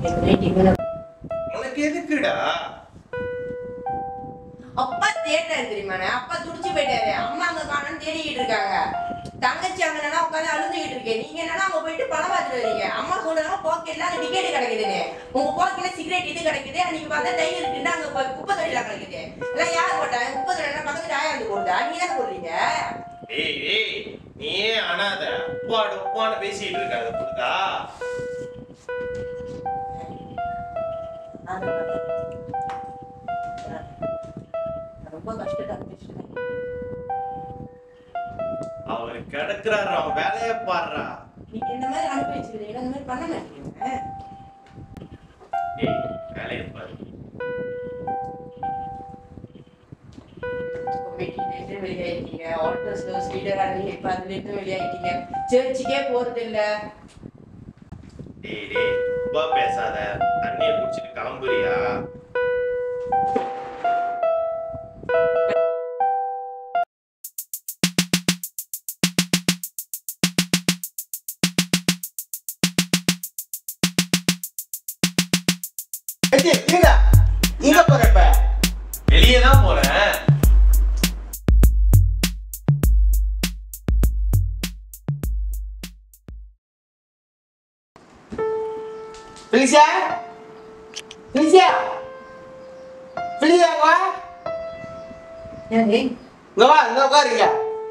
உனக்கு எதுக்குடா அப்பா தேடினாரு தெரியுமாண்ணே அப்பா துடிச்சு போயிட்டாரு அம்மா அங்க காணோம்னு தேடிக்கிட்டு இருக்காங்க தங்கச்சி அங்க என்னன்னா உட்காந்து அழுதுகிட்டு இருக்கேன் நீங்க என்னன்னா அங்க போயிட்டு பணம் பார்த்துட்டு வரீங்க அம்மா சொல்றாங்க பாக்கெட்ல அங்க டிக்கெட் கிடைக்குதுன்னு உங்க பாக்கெட்ல சிகரெட் இது கிடைக்குது அன்னைக்கு பார்த்தா டைரி இருக்குன்னு அங்க போய் குப்பை தொழில கிடைக்குது எல்லாம் யார் போட்டாங்க குப்பை தொழில பக்கத்துல ஆயா வந்து போடுதா நீங்க தானே போடுறீங்க ஏய் ஏய் நீ ஏன் அனாத உப்பாடு உப்பான்னு பேசிட்டு இருக்காது புரியுதா ரொம்ப கஷ்டத்தை அவர் கிடக்குறாரு அவன் வேலையை பாடுறா நீங்க இந்த மாதிரி அனுப்பி வச்சுக்கிறீங்க இந்த மாதிரி பண்ண மாட்டீங்க ஏய் வேலையை பாரு கமிட்டிலேருந்து வெளியாயிட்டீங்க ஆல்டர்ஸ்ல லீடரா இருந்தீங்க இப்ப அதுல இருந்து வெளியாயிட்டீங்க சர்ச்சுக்கே போறது இல்ல டேய் டேய் ரொம்ப பேசாத தண்ணியை குடிச்சிட்டு கிளம்புறியா ஏச்சி, இருடா. எங்க போற இப்ப? வெளியே தான் போறேன் பிலிசியா? பிலிசியா? பிலிசியா, இங்க வா. இங்க வா, இங்க உட்காருங்க.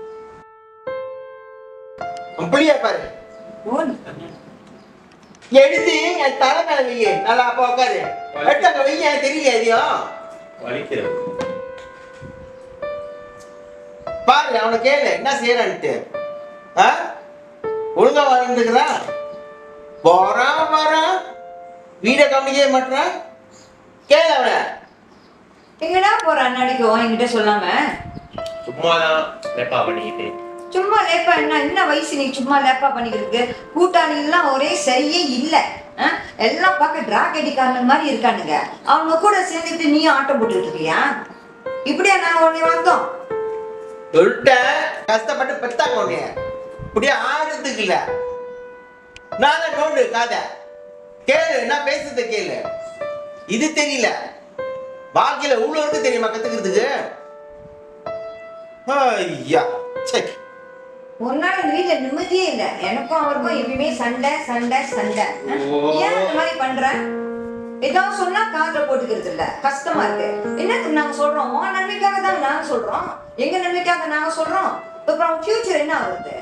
உன் பிள்ளைய பாரு எடுத்து என் தலை மேல வைங்க நல்லா அப்ப உட்காரு எடுத்து அங்க வைங்க எனக்கு தெரியல எதையும் வலிக்கிறது பாரு அவனை கேளு என்ன செய்யறான்ட்டு ஆ? ஒழுங்கா வாழ்ந்துக்கிறான் போறான் வரான் வீட கவனிக்கவே மாட்டான் கேளு அவனை எங்கடா போற அண்ணாடிக்கும் என்கிட்ட சொல்லாம சும்மாதான் லெப்பா பண்ணிக்கிட்டு சும்மா லேப்பா என்ன என்ன வயசு நீ சும்மா லேப்பா பண்ணிக்கிறதுக்கு கூட்டாளிகள்லாம் ஒரே சரியே இல்லை எல்லாம் பார்க்க டிராக் அடிக்காரங்க மாதிரி இருக்கானுங்க அவங்க கூட சேர்ந்துட்டு நீயும் ஆட்டம் போட்டுக்கிட்டு இருக்கியா இப்படியா நான் உன்னை வந்தோம் சொல்லிட்டேன் கஷ்டப்பட்டு பெத்தாங்க உன்னைய இப்படியே ஆடுறதுக்கு இல்ல நானே நோண்டு காதை கேளு நான் பேசுறத கேளு இது தெரியல வாழ்க்கையில இவ்வளவு இருக்கு தெரியுமா கத்துக்கிறதுக்கு ஐயா சரி ஒரு நாள் இந்த வீட்டுல நிம்மதியே இல்லை எனக்கும் அவருக்கும் எப்பயுமே சண்டை சண்டை சண்டை ஆ? ஓ. ஏன் இந்த மாதிரி பண்ற ஏதாவது சொன்னா காதுல போட்டுக்கிறது இல்ல கஷ்டமா இருக்கு என்னத்துக்கு நாங்க சொல்றோம் உன் நன்மைக்காக தான் நாங்க சொல்றோம் எங்க நன்மைக்காக நாங்க சொல்றோம் அப்புறம் ஃபியூச்சர் என்ன ஆகுது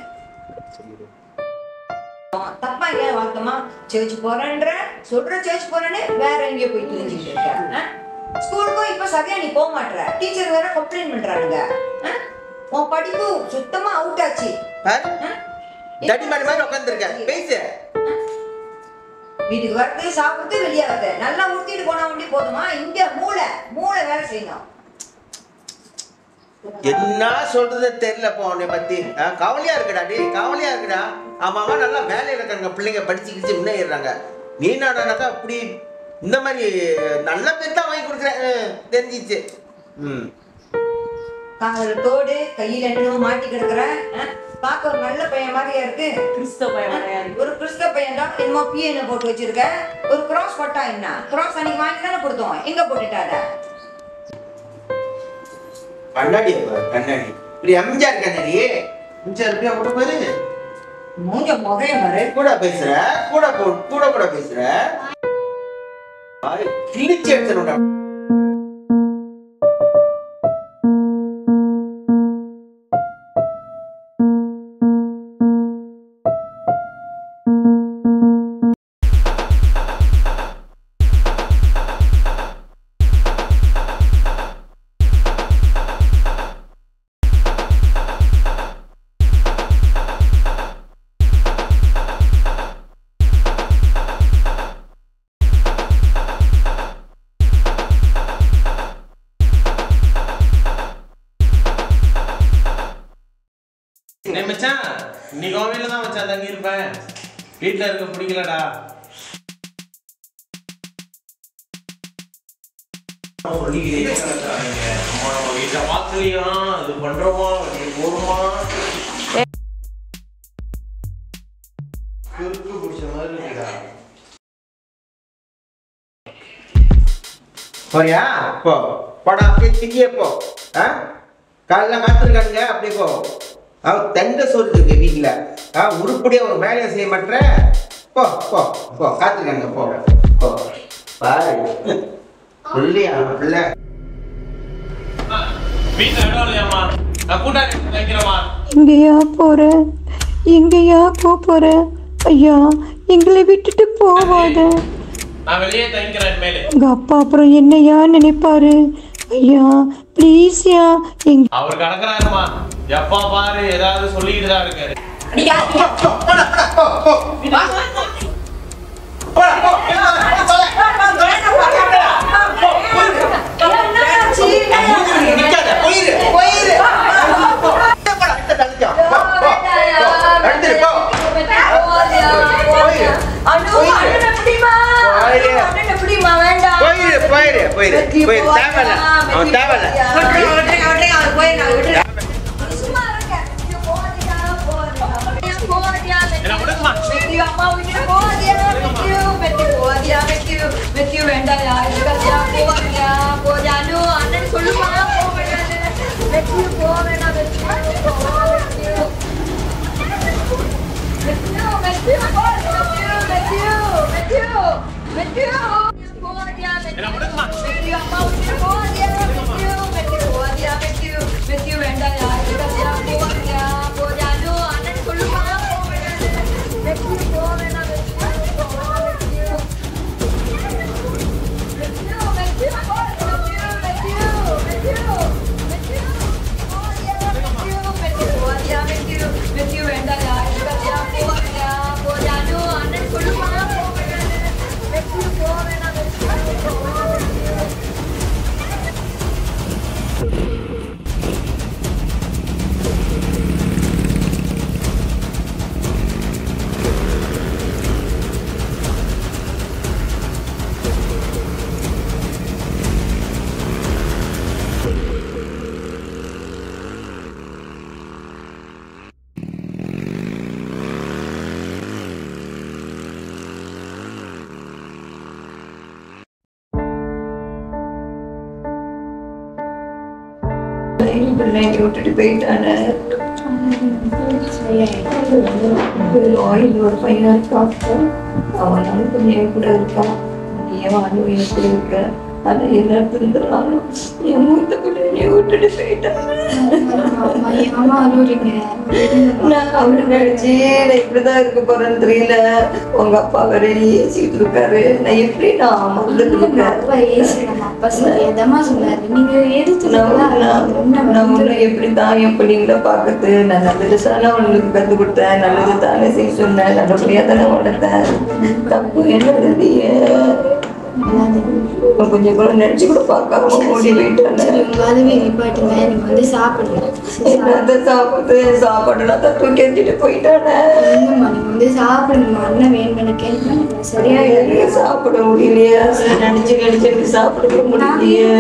தப்பா ஏன் வாழ்க்கமா சர்ச் போறேன்ற சொல்ற சர்ச் போறேன்னு வேற எங்கேயோ போய் தெரிஞ்சுக்கிட்டு இருக்க ஸ்கூலுக்கும் இப்ப சரியா நீ போக மாட்ற டீச்சர் வேற கம்ப்ளைண்ட் பண்றானுங்க ஆ? உன் படிப்பு சுத்தமா அவுட் ஆச்சு பாரு ஆ? தடி மாதிரி மாதிரி உட்காந்துருக்க பேசு வீட்டுக்கு வரது சாப்பிடுறது வெளியே வருது நல்லா உடுத்திட்டு போனா ஒண்டி போதுமா இங்க மூளை மூளை வேலை செய்யணும் என்ன சொல்றது தெரியலப்பா உன்னை பத்தி ஆ, கவலையா இருக்குடா டேய் கவலையா இருக்குடா ஆமா ஆமா நல்லா வேலையில இருக்காங்க பிள்ளைங்க படிச்சு கிடிச்சு முன்னேறாங்க நீ நாடானாக்கா அப்படி இந்த மாதிரி நல்ல பேர் தான் வாங்கி கொடுக்குறேன் தெரிஞ்சிச்சு ம் காதுல தோடு கையில என்னமோ மாட்டி கிடக்குற ஆ? பார்க்க ஒரு நல்ல பையன் மாதிரியா இருக்கு கிறிஸ்தவ பையன் ஒரு கிறிஸ்தவ பையன் தான் என்னமோ பிஎன்ன போட்டு வச்சிருக்க ஒரு கிராஸ் பட்டா என்ன கிராஸ் அன்னைக்கு வாங்கி தானே கொடுத்தோம் எங்க போட்டுட்டாத கண்ணாடி பாரு, கண்ணாடி இப்படி எம்ஜிஆர் கண்ணாடி எம்ஜிஆர் இப்படியா கூட பாரு மூஞ்ச முகைய மாதிரி கூட பேசுற கூட போ- கூட கூட பேசுற ஆய், கிழிச்சு எடுத்துடா என்ன மச்சான் இன்னைக்கு உன் வீட்டில் தான் மச்சான் தங்கி இருப்பேன் வீட்டில் இருக்க பிடிக்கலடா நம்ம வீட்டை பார்க்கலையா இது பண்றோமா வெளியே போறோமா குறுக்கு பிடிச்ச மாதிரி இருக்குடா போறியா போ போடா அப்படியே திங்கியே போ ஆ காலைல காத்திருக்கானுங்க அப்படியே போ ஆ தண்டை சோறு இருக்கு வீட்டில் ஆ உருப்படியாக ஒரு வேலையை செய்ய மாட்டேற போ போ போ காத்திருக்கானுங்க போ போ பாரு பிள்ளையா பிள்ளை வீட்டுல இடம் இல்லையாம்மா நான் கூட்டாளி வைக்கிறேம்மா எங்கேயா போற எங்கேயா போ போற ஐயா எங்களை விட்டுட்டு போவாத நான் வெளியே தங்கிக்கிறேன் இனிமேல் உங்க அப்பா அப்புறம் என்னையா நினைப்பாரு ஐயா ப்ளீஸ்யா எங்க அவர் கடக்குறாருமா எப்பா பாரு ஏதாவது சொல்லிட்டு தான் இருக்காரு அடிக்காதீங்க. போடா போடா போ போ வா, வா, வா. போடா போ நிக்காத போயிரு போயிரு போடா இந்த தள்ளிக்கோ போ போ போ எடுத்துரு போ போயிரு போயிரு போயிரு போயிரு தேவையில்ல அவன் தேவையில்ல விட்டுருங்க, விட்டுருங்க, விட்டுருங்க, அவர் போயிடலாம், விட்டுருங்க. என்ன விடுங்கம்மா என்ன விடுங்கம்மா பிள்ளைங்க விட்டுட்டு போயிட்டானே ஆயில் ஒரு பையனா இருக்கான் அவனால கொஞ்சம் என் கூட இருக்கான் நீ ஏன் வாழும் என் கூட இருக்க ஆனா என்ன இருந்தாலும் என் மூத்த பிள்ளைங்க விட்டுட்டு போயிட்டாங்க நான் அவரு நினைச்சு நான் இப்படிதான் இருக்க போறேன்னு தெரியல உங்க அப்பா வேற ஏசிட்டு இருக்காரு நான் எப்படி நான் அமர்ந்துட்டு இருக்கேன் நான் நான் நான் உன்னை எப்படி தான் என் பிள்ளைங்கள பார்க்கறது நான் நல்லது தானே உனக்கு கற்றுக் கொடுத்தேன் நல்லது தானே செய்ய சொன்னேன் நல்லபடியா தானே வளர்த்தேன் தப்பு என்னது இல்லையே நான் கொஞ்சம் கூட நினைச்சு கூட பார்க்காம ஓடி போயிட்டானே என்னத்த சாப்பிட்டு சாப்பாடுலாம் தான் தூக்கி எறிஞ்சிட்டு போயிட்டானே சரியா எனக்கு சாப்பிட முடியலையே நினைச்சு நினைச்சு எனக்கு சாப்பிட முடியலையே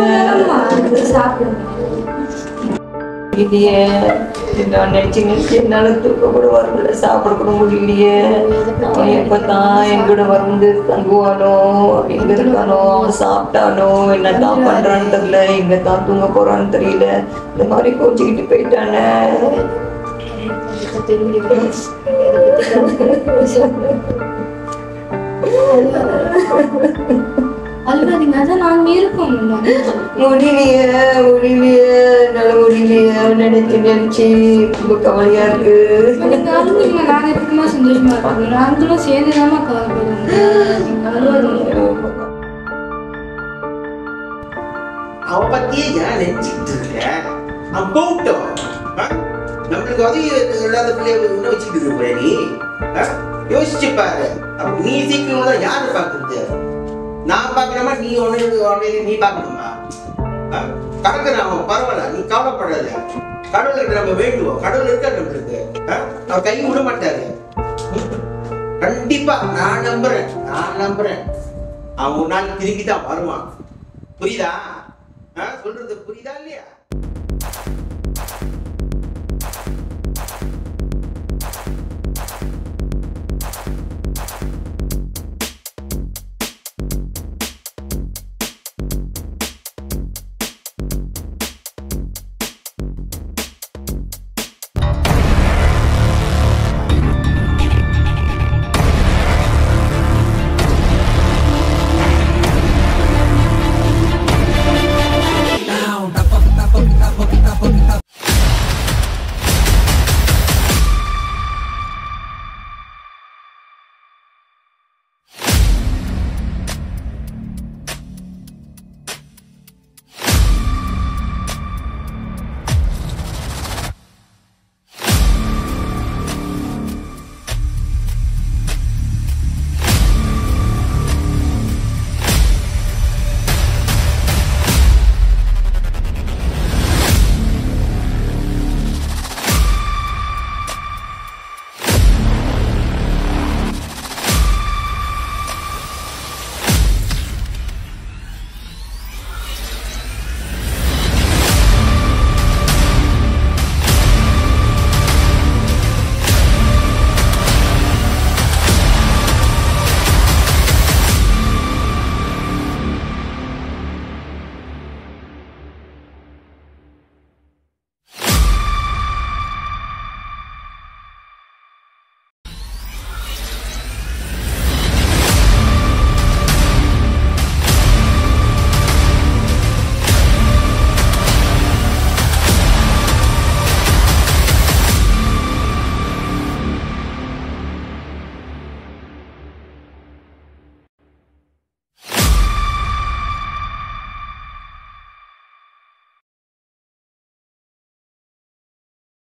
இல்லையே நான் நினைச்சு நினைச்சு என்னால தூக்க கூட வரல சாப்பிட கூட முடியலையே அவன் எப்பதான் என் கூட வந்து தங்குவானோ எங்க இருக்கானோ அவன் சாப்பிட்டானோ என்ன தான் பண்றான்னு தெரியல எங்க தான் தூங்க போறான்னு தெரியல இந்த மாதிரி கோச்சிக்கிட்டு போயிட்டானே அழுவாதீங்க அதான் நாங்க இருக்கோம் முடியலையே முடியலையே என்னால முடியலையே நினைச்சு நினைச்சு ரொம்ப கவலையா இருக்கு நீங்க அழுவீங்க நாங்க எப்படிமா சந்தோஷமா இருக்கோம் நாங்களும் சேர்ந்து தானே கவலைப்படுவோம் நீங்க அழுவாதீங்க அவன் பத்தியே ஏன் நினைச்சுக்கிட்டு இருக்க அவன் போகட்டும் ஆ? நம்மளுக்கு உதவி இல்லாத பிள்ளைய இன்னும் வச்சுக்கிட்டு இருக்க போற நீ ஆ? யோசிச்சு பாரு அப்ப நீ சீக்கிரம் தான் யாரு பாக்குறது நான் பாக்கணுமா நீ ஒண்ணு உடனே நீ பாக்கணுமா ஆ? கடக்குறான் அவன் பரவாயில்ல நீ கவலைப்படாத கடவுளுக்கு நம்ம வேண்டுவோம் கடவுள் இருக்காரு நம்மளுக்கு ஆ? அவர் கை விட மாட்டாரு கண்டிப்பா நான் நம்புறேன் நான் நம்புறேன் அவன் ஒரு நாள் திரும்பி தான் வருவான் புரியுதா ஆ? சொல்றது புரியுதா இல்லையா